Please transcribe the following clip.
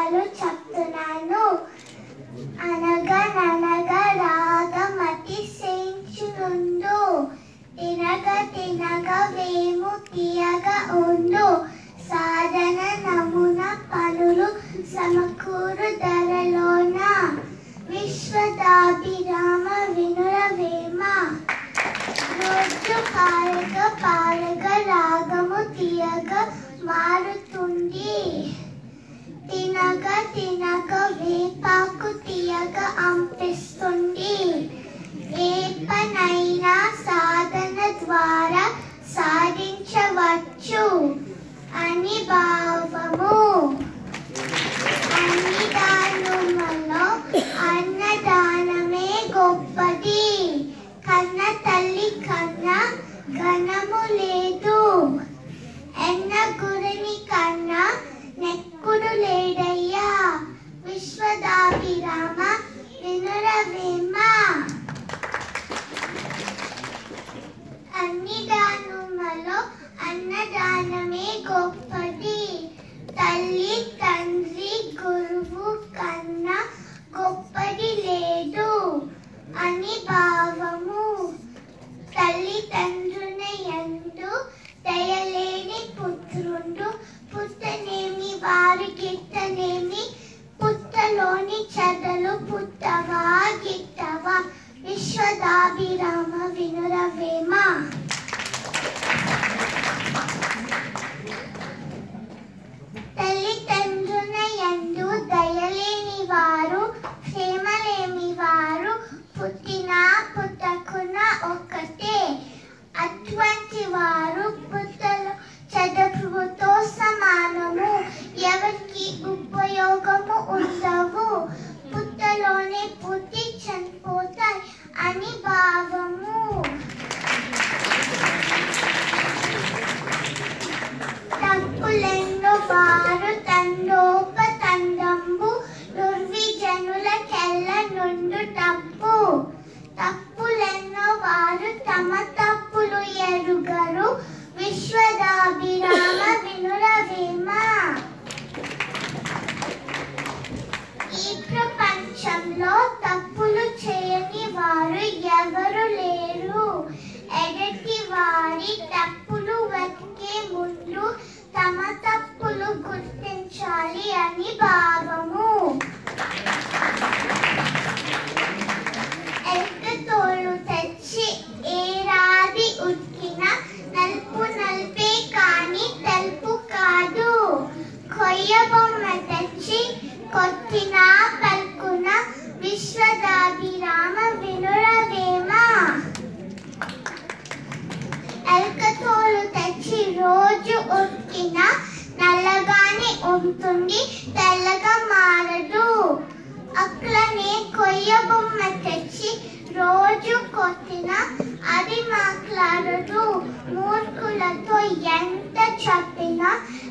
పాఠాలు చెప్తున్నాను అనగననగా రాగమతి సేంచునుండు తినగ తినగ వేము తీయగ ఉండు సాధన నమున పనులు సమకూరు ధరలోన విశ్వదాభిరామ వినురవేమ రోజు పారగ పారగ రాగము తీయగ మారుతుంది తినగ తినగ వేపాకు తీయగ అంపిస్తుంది ఏ పనైనా సాధన ద్వారా సాధించవచ్చు అని భావము అన్ని దానములలో అన్నదానమే గొప్పది కన్న తల్లి కన్నా ఘనము లేదు ఎన్న గురిని కన్నా నెక్కుడు లేడయ్యా విశ్వదాభిరామ వినురవేమ అన్ని దానములలో అన్నదానమే గొప్పది తల్లి తండ్రి గురువు కన్నా గొప్పది లేదు అని భావము తల్లి తండ్రుని ఎందు దయలేని పుత్రుండు పుట్టనేమి వారి గిట్టనేమి పుట్టలోని చెదలు పుట్టవా గిట్టవా విశ్వదాభిరామ వినురవేమ తల్లిదండ్రుల యందు దయలేని వారు క్షేమలేని వారు పుట్టినా పుట్టకున్న ఒక్కటే అటువంటి వారు పుట్టలో చదువుతో సమానము ఎవరికి ఉపయోగము ఉండవు పుట్టలోనే పుట్టి చనిపోతాయి అని భావము తప్పులెన్నో వారు తండోప తండంబు దుర్విజనుల కెల్ల నుండు తప్పు తప్పులెన్నో వారు తమ తప్పులు ఎరుగరు విశ్వదాభిరామ వినురవేమ ఈ ప్రపంచంలో తప్పులు చేయని వారు ఎవరు లేరు ఎడటి వారి తప్పులు వెతికే ముందు తమ తప్పులు గుర్తించాలి అని భావము ఎక్కతోళ్ళు తెచ్చి ఏరాది ఉతికిన నలుపు నలిపే కాని తెలుపు కాదు కొయ్య బొమ్మ తెచ్చి కొట్టిన పలుకున విశ్వదాభిరామ వినురవేమ ఎల్కతోలు తెచ్చి రోజు ఉతికిన నల్లగానే ఉంటుంది తెల్లగా మారదు అట్లనే కొయ్య బొమ్మ తెచ్చి రోజు కొట్టిన అది మాట్లాడదు మూర్ఖులతో ఎంత చెప్పినా